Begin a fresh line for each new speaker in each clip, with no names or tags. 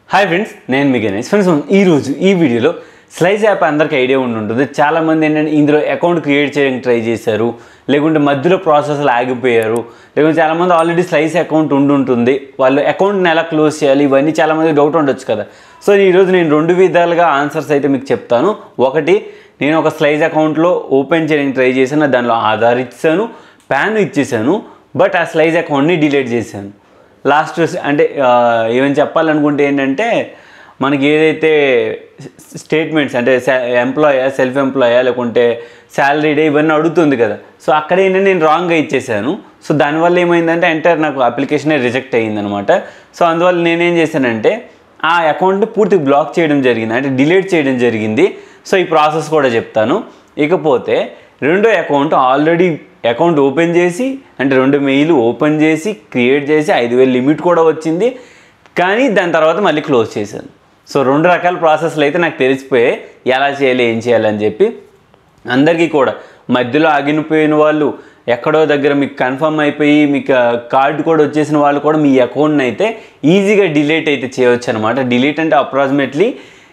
hi friends నేను మీ Ganesh friends ఈరోజు ఈ వీడియోలో స్లైస్ యాప్ అందరికీ ఐడియా ఉండి ఉంటుంది చాలామంది ఏంటంటే ఇందులో అకౌంట్ క్రియేట్ చేయడానికి ట్రై చేశారు లేకుంటే మధ్యలో ప్రాసెస్లు ఆగిపోయారు లేకుంటే చాలామంది ఆల్రెడీ స్లైస్ అకౌంట్ ఉండి ఉంటుంది వాళ్ళు అకౌంట్ని ఎలా క్లోజ్ చేయాలి ఇవన్నీ చాలామంది డౌట్ ఉండొచ్చు కదా సో ఈరోజు నేను రెండు విధాలుగా ఆన్సర్స్ అయితే మీకు చెప్తాను ఒకటి నేను ఒక స్లైస్ అకౌంట్లో ఓపెన్ చేయడానికి ట్రై చేశాను దానిలో ఆధార్ ఇచ్చాను ప్యాన్ ఇచ్చేసాను బట్ ఆ స్లైస్ అకౌంట్ని డిలీట్ చేశాను లాస్ట్ అంటే ఆ, ఏమని చెప్పాలనుకుంటే ఏంటంటే మనకి ఏదైతే స్టేట్మెంట్స్ అంటే ఎంప్లాయా సెల్ఫ్ ఎంప్లాయా లేకుంటే శాలరీ డే ఇవన్నీ అడుగుతుంది కదా సో అక్కడ ఏంటంటే నేను రాంగ్గా ఇచ్చేసాను సో దానివల్ల ఏమైందంటే ఎంటర్ నాకు అప్లికేషనే రిజెక్ట్ అయ్యిందనమాట సో అందువల్ల నేనేం చేశానంటే ఆ అకౌంట్ని పూర్తి బ్లాక్ చేయడం జరిగింది అంటే డిలీట్ చేయడం జరిగింది సో ఈ ప్రాసెస్ కూడా చెప్తాను ఇకపోతే రెండో అకౌంట్ ఆల్రెడీ అకౌంట్ ఓపెన్ చేసి అంటే రెండు మెయిల్ ఓపెన్ చేసి క్రియేట్ చేసి ఐదు వేలు లిమిట్ కూడా వచ్చింది కానీ దాని తర్వాత మళ్ళీ క్లోజ్ చేశాను సో రెండు రకాల ప్రాసెస్లు అయితే నాకు తెలిసిపోయాయి ఎలా చేయాలి ఏం చేయాలని చెప్పి అందరికీ కూడా మధ్యలో ఆగిపోయిన వాళ్ళు ఎక్కడో దగ్గర మీకు కన్ఫర్మ్ అయిపోయి మీకు కార్డు కూడా వచ్చేసిన వాళ్ళు కూడా మీ అకౌంట్ని అయితే ఈజీగా డిలీట్ అయితే చేయవచ్చు అనమాట డిలీట్ అంటే అప్రాక్సిమేట్లీ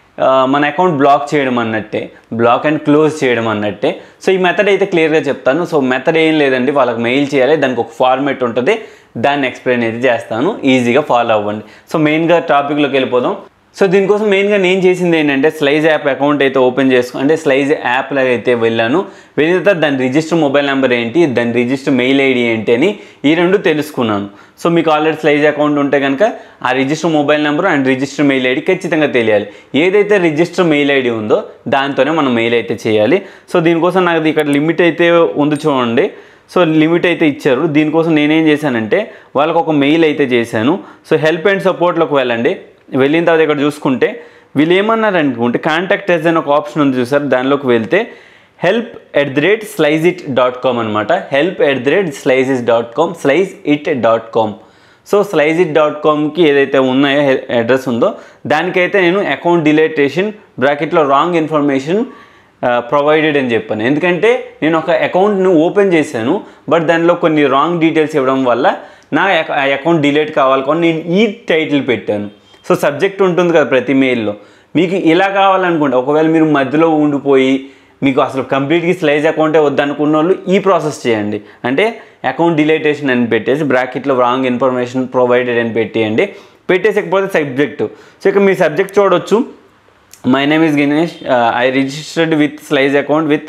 మన అకౌంట్ బ్లాక్ చేయడం అన్నట్టే బ్లాక్ అండ్ క్లోజ్ చేయడం అన్నట్టే సో ఈ మెథడ్ అయితే క్లియర్గా చెప్తాను సో మెథడ్ ఏం లేదండి వాళ్ళకి మెయిల్ చేయాలి దానికి ఒక ఫార్మేట్ ఉంటుంది దాన్ని ఎక్స్ప్లెయిన్ అయితే చేస్తాను ఈజీగా ఫాలో అవ్వండి సో మెయిన్గా టాపిక్లోకి వెళ్ళిపోదాం సో దీనికోసం మెయిన్గా నేను చేసింది ఏంటంటే స్లైజ్ యాప్ అకౌంట్ అయితే ఓపెన్ చేసుకో అంటే స్లైజ్ యాప్ లాగా అయితే వెళ్ళాను వెళ్ళిన తర్వాత దాని రిజిస్టర్ మొబైల్ నెంబర్ ఏంటి దాని రిజిస్టర్ మెయిల్ ఐడి ఏంటి అని ఈ రెండు తెలుసుకున్నాను సో మీకు ఆల్రెడీ స్లైజ్ అకౌంట్ ఉంటే కనుక ఆ register mobile number and register mail ID ఖచ్చితంగా తెలియాలి ఏదైతే రిజిస్టర్ మెయిల్ ఐడి ఉందో దాంతోనే మనం మెయిల్ అయితే చేయాలి సో దీనికోసం నాకు ఇక్కడ లిమిట్ అయితే ఉంది చూడండి సో లిమిట్ అయితే ఇచ్చారు దీనికోసం నేనేం చేశానంటే వాళ్ళకు ఒక మెయిల్ అయితే చేశాను సో హెల్ప్ అండ్ సపోర్ట్లోకి వెళ్ళండి వెళ్ళిన తర్వాత ఇక్కడ చూసుకుంటే వీళ్ళు ఏమన్నారు అనుకుంటే కాంటాక్ట్ ఎస్ అని ఒక ఆప్షన్ ఉంది చూసారు దానిలోకి వెళ్తే help at the rate Slice it dot com అనమాట help at the rate Slice dot com Slice it dot com so Slice it dot కామ్కి ఏదైతే ఉన్నాయో అడ్రస్ ఉందో దానికైతే నేను అకౌంట్ డిలేటేషన్ బ్రాకెట్లో రాంగ్ ఇన్ఫర్మేషన్ ప్రొవైడెడ్ అని చెప్పాను ఎందుకంటే నేను ఒక అకౌంట్ను ఓపెన్ చేశాను బట్ దానిలో కొన్ని రాంగ్ డీటెయిల్స్ ఇవ్వడం వల్ల నా అకౌంట్ డిలీట్ కావాలి కానీ నేను ఈ టైటిల్ పెట్టాను సో సబ్జెక్ట్ ఉంటుంది కదా ప్రతి మెయిల్లో మీకు ఇలా కావాలనుకుంటే ఒకవేళ మీరు మధ్యలో ఉండిపోయి మీకు అసలు కంప్లీట్గా స్లైజ్ అకౌంటే వద్దనుకున్న వాళ్ళు ఈ ప్రాసెస్ చేయండి అంటే అకౌంట్ డిలేటేషన్ అని పెట్టేసి బ్రాకెట్లో రాంగ్ ఇన్ఫర్మేషన్ ప్రొవైడెడ్ అని పెట్టేయండి పెట్టేసకపోతే సబ్జెక్ట్ సో ఇక మీ సబ్జెక్ట్ చూడొచ్చు my name is Ginesh I registered with Slice account with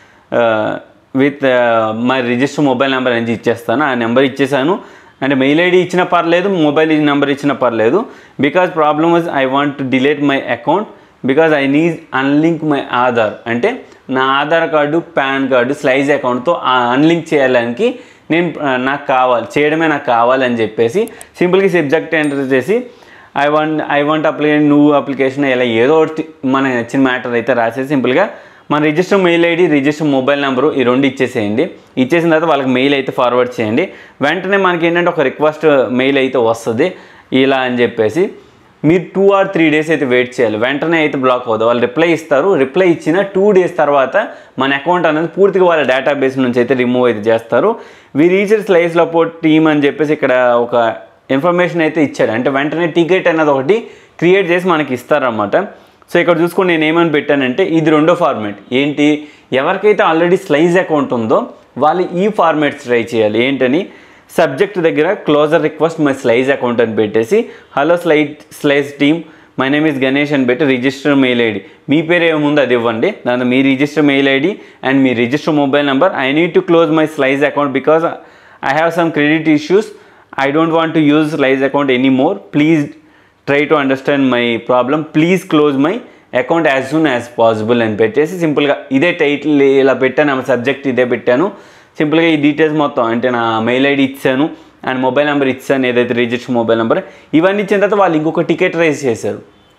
with my register mobile number అనేది ఇచ్చేస్తాను ఆ నెంబర్ ఇచ్చేసాను అంటే మెయిల్ ఐడి ఇచ్చినా పర్లేదు మొబైల్ నెంబర్ ఇచ్చినా పర్లేదు because problem was I want to delete my account because I need unlink my Aadhaar అంటే నా Aadhaar card PAN card Slice అకౌంట్తో అన్లింక్ చేయడానికి నేను ఆ, నాకు కావాలి చేయడమే నాకు కావాలని చెప్పేసి సింపుల్గా సబ్జెక్ట్ ఎంటర్ చేసి I want I want application నువ్వు అప్లికేషన్ ఇలా ఏదో ఒకటి మనకి నచ్చిన మ్యాటర్ అయితే రాసేసి సింపుల్గా మన register mail ID register mobile number ఈ రెండు ఇచ్చేసేయండి ఇచ్చేసిన తర్వాత వాళ్ళకి మెయిల్ అయితే ఫార్వర్డ్ చేయండి వెంటనే మనకి ఏంటంటే ఒక రిక్వెస్ట్ మెయిల్ అయితే వస్తుంది ఇలా అని చెప్పేసి మీరు టూ ఆర్ త్రీ డేస్ అయితే వెయిట్ చేయాలి వెంటనే అయితే బ్లాక్ అవుతుంది వాళ్ళు రిప్లై ఇస్తారు రిప్లై ఇచ్చిన టూ డేస్ తర్వాత మన అకౌంట్ అనేది పూర్తిగా వాళ్ళ డేటాబేస్ నుంచి అయితే రిమూవ్ అయితే చేస్తారు we reach Slice support team అని చెప్పేసి ఇక్కడ ఒక ఇన్ఫర్మేషన్ అయితే ఇచ్చాడు అంటే వెంటనే టికెట్ అనేది ఒకటి క్రియేట్ చేసి మనకి ఇస్తారన్నమాట సో ఇక్కడ చూసుకొని నేను ఏమని పెట్టానంటే ఇది రెండో ఫార్మేట్ ఏంటి ఎవరికైతే ఆల్రెడీ స్లైజ్ అకౌంట్ ఉందో వాళ్ళు ఈ ఫార్మేట్స్ ట్రై చేయాలి ఏంటని సబ్జెక్ట్ దగ్గర closure request my Slice account అని పెట్టేసి hello Slice Slice team my name is Ganesh అని పెట్టి రిజిస్టర్ మెయిల్ ఐడి మీ పేరు ఏముందో అది ఇవ్వండి దాంతో మీ రిజిస్టర్ మెయిల్ ఐడి అండ్ మీ register mobile number I need to close my Slice account because I have some credit issues I don't want to use Slice account any more please try to understand my problem please close my account as soon as possible అని పెట్టేసి సింపుల్గా ఇదే title ఇలా పెట్టాను ఆ subject ఇదే పెట్టాను సింపుల్గా ఈ డీటెయిల్స్ మొత్తం అంటే నా మెయిల్ ఐడి ఇచ్చాను అండ్ మొబైల్ నెంబర్ ఇచ్చాను ఏదైతే రిజిస్టర్ మొబైల్ నెంబర్ ఇవన్నీ ఇచ్చిన తర్వాత వాళ్ళు ఇంకొక టికెట్ రైజ్ చేశారు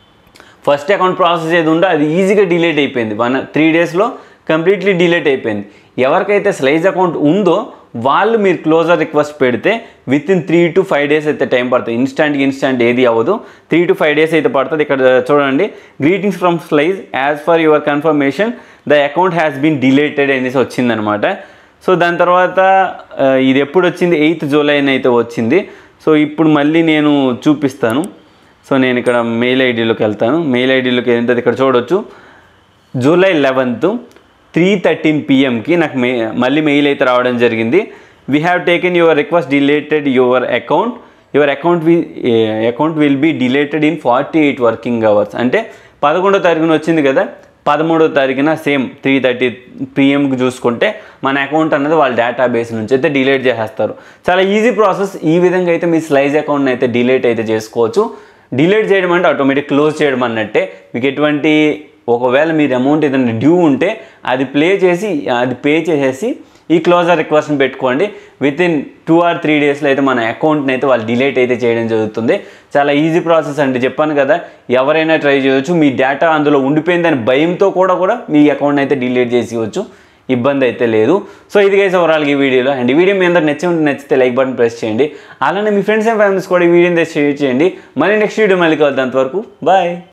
ఫస్ట్ అకౌంట్ ప్రాసెస్ ఏది ఉందో అది ఈజీగా డిలీట్ అయిపోయింది వన్ త్రీ డేస్లో కంప్లీట్లీ డిలీట్ అయిపోయింది ఎవరికైతే స్లైజ్ అకౌంట్ ఉందో వాళ్ళు మీరు క్లోజర్ రిక్వెస్ట్ పెడితే within three to five days అయితే టైం పడుతుంది ఇన్స్టాంట్ ఇన్స్టాంట్ ఏది అవ్వదు త్రీ టు ఫైవ్ డేస్ అయితే పడుతుంది ఇక్కడ చూడండి greetings from Slice as per your confirmation the account has been deleted అనేసి వచ్చిందనమాట సో దాని తర్వాత ఆ, ఇది ఎప్పుడు వచ్చింది ఎయిత్ జూలై అయితే వచ్చింది సో ఇప్పుడు మళ్ళీ నేను చూపిస్తాను సో నేను ఇక్కడ మెయిల్ ఐడిలోకి వెళ్తాను మెయిల్ ఐడిలోకి ఏంటది ఇక్కడ చూడొచ్చు జూలై లెవెన్త్ త్రీ థర్టీన్ పిఎంకి నాకు మే మళ్ళీ మెయిల్ అయితే రావడం జరిగింది we have taken your request deleted your account your account we account will be deleted in forty eight working hours అంటే పదకొండో తారీఖున వచ్చింది కదా పదమూడో తారీఖున సేమ్ త్రీ థర్టీ పిఎంకి చూసుకుంటే మన అకౌంట్ అన్నది వాళ్ళ డేటాబేస్ నుంచి అయితే డిలీట్ చేసేస్తారు చాలా ఈజీ ప్రాసెస్ ఈ విధంగా అయితే మీ స్లైజ్ అకౌంట్ని అయితే డిలీట్ అయితే చేసుకోవచ్చు డిలీట్ చేయడం అంటే ఆటోమేటిక్ క్లోజ్ చేయడం అన్నట్టే మీకు ఎటువంటి ఒకవేళ మీరు అమౌంట్ ఏదైనా డ్యూ ఉంటే అది ప్లే చేసి అది పే చేసేసి ఈ క్లోజర్ రిక్వెస్ట్ని పెట్టుకోండి within two or three డేస్లో అయితే మన అకౌంట్ని అయితే వాళ్ళు డిలీట్ అయితే చేయడం జరుగుతుంది చాలా ఈజీ ప్రాసెస్ అండి చెప్పాను కదా ఎవరైనా ట్రై చేయవచ్చు మీ డేటా అందులో ఉండిపోయిందని భయంతో కూడా కూడా మీ అకౌంట్ని అయితే డిలీట్ చేసేయచ్చు ఇబ్బంది అయితే లేదు సో ఇది గైస్ ఓవరాల్గా ఈ వీడియోలో అండ్ ఈ వీడియో మీ అందరికి నచ్చి ఉంటే నచ్చితే లైక్ బటన్ ప్రెస్ చేయండి అలానే మీ ఫ్రెండ్స్ అండ్ ఫ్యామిలీస్ కూడా ఈ వీడియోని షేర్ చేయండి మళ్ళీ నెక్స్ట్ వీడియో మళ్ళీ కలుద్దాం అంతవరకు బాయ్